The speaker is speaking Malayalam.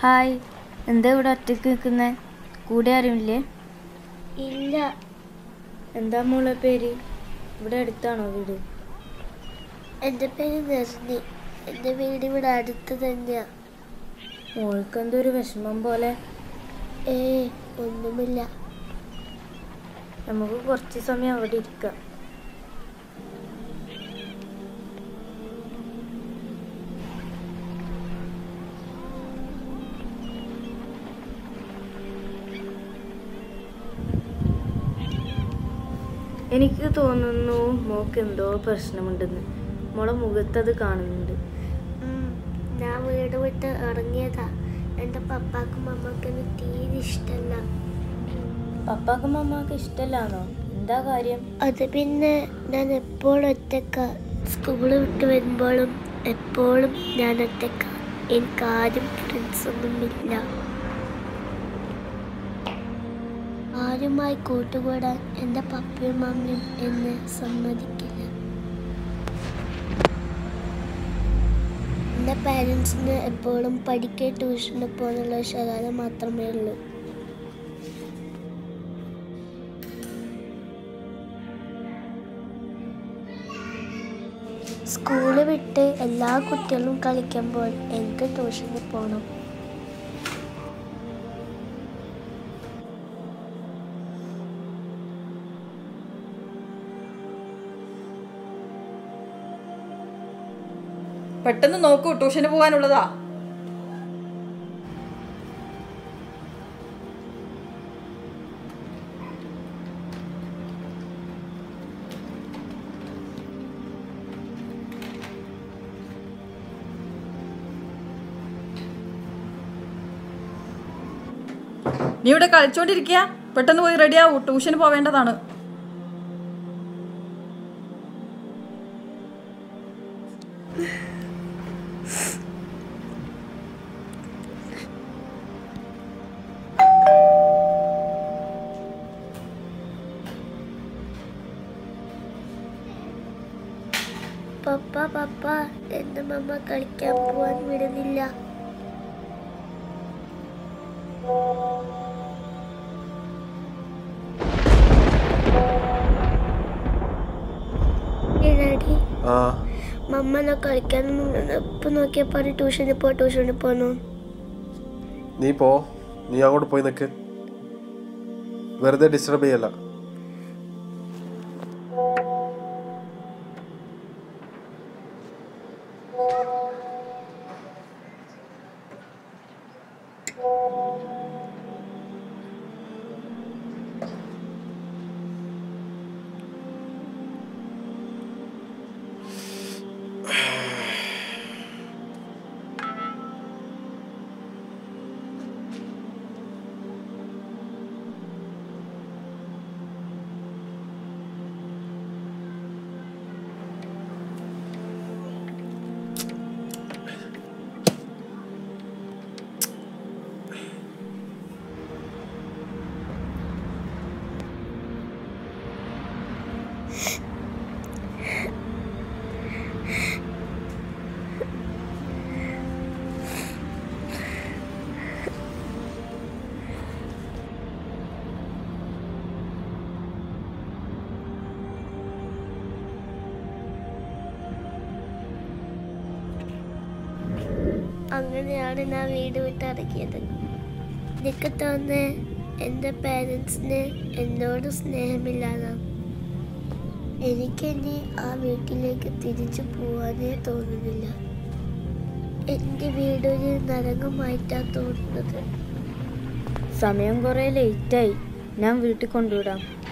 ഹായ് എന്താ ഇവിടെ ഒറ്റയ്ക്ക് നിൽക്കുന്നേ കൂടെ ആരുമില്ലേ ഇല്ല എന്താ മോളെ പേര് ഇവിടെ അടുത്താണോ വീട് എൻ്റെ പേര് നസ്നി എൻ്റെ വീട് ഇവിടെ അടുത്ത് തന്നെയാ മോൾക്ക് എന്തോ ഒരു വിഷമം പോലെ ഏ ഒന്നുമില്ല നമുക്ക് കുറച്ച് സമയം അവിടെ ഇരിക്കാം എനിക്ക് തോന്നുന്നു മോക്ക് എന്തോ പ്രശ്നമുണ്ടെന്ന് മോളെ മുഖത്ത് അത് കാണുന്നുണ്ട് ഉം, ഞാൻ വീട് വിട്ട് ഇറങ്ങിയതാ എൻ്റെ പപ്പാക്കും അമ്മക്കും എന്നെ തീരെ ഇഷ്ടമല്ല പപ്പാക്കും മമ്മാക്ക് ഇഷ്ടമല്ലാന്നോ എന്താ കാര്യം അത് പിന്നെ ഞാൻ എപ്പോഴും ഒറ്റക്ക സ്കൂള് വിട്ട് വരുമ്പോഴും എപ്പോഴും ഞാൻ ഒറ്റക്ക എനിക്ക് ആരും ഫ്രണ്ട്സൊന്നുമില്ല ആരുമായി കൂട്ടുകൂടാൻ എൻ്റെ പപ്പയും മമ്മിയും എന്നെ സമ്മതിക്കില്ല എൻ്റെ പാരൻസിന് എപ്പോഴും പഠിക്കുക ട്യൂഷന് പോകുന്നുള്ള ശകാരം മാത്രമേ ഉള്ളൂ സ്കൂള് വിട്ട് എല്ലാ കുട്ടികളും കളിക്കുമ്പോൾ എനിക്ക് ട്യൂഷന് പോകണം പെട്ടെന്ന് നോക്കൂ ട്യൂഷന് പോകാനുള്ളതാ നീ ഇവിടെ കളിച്ചോണ്ടിരിക്കുക പെട്ടെന്ന് പോയി റെഡിയാവൂ ട്യൂഷന് പോവേണ്ടതാണ് പപ്പ പപ്പ എൻ്റെ മമ്മ കളിക്കാൻ പോവാൻ വിടുന്നില്ല ഡാഡി ആ മമ്മനെ കളിക്കാനൊന്നും ഇപ്പം നോക്കിയപ്പോൾ ട്യൂഷന് പോ ട്യൂഷന് പോന്നു നീ പോ നീ അങ്ങോട്ട് പോയി നിൽക്ക് വെറുതെ ഡിസ്റ്റർബ് ചെയ്യല്ല അങ്ങനെയാണ് ഞാൻ വീട് വിട്ട് ഇറങ്ങിയത് എനിക്ക് തോന്നുന്നത് എൻ്റെ പേരൻസിന് എന്നോട് സ്നേഹമില്ലാതാണ് എനിക്കിനി ആ വീട്ടിലേക്ക് തിരിച്ചു പോവാനേ തോന്നുന്നില്ല എൻ്റെ വീടൊരു നരകമായിട്ടാണ് തോന്നുന്നത് സമയം കുറേ ലേറ്റായി ഞാൻ വീട്ടിൽ കൊണ്ടുവിടാം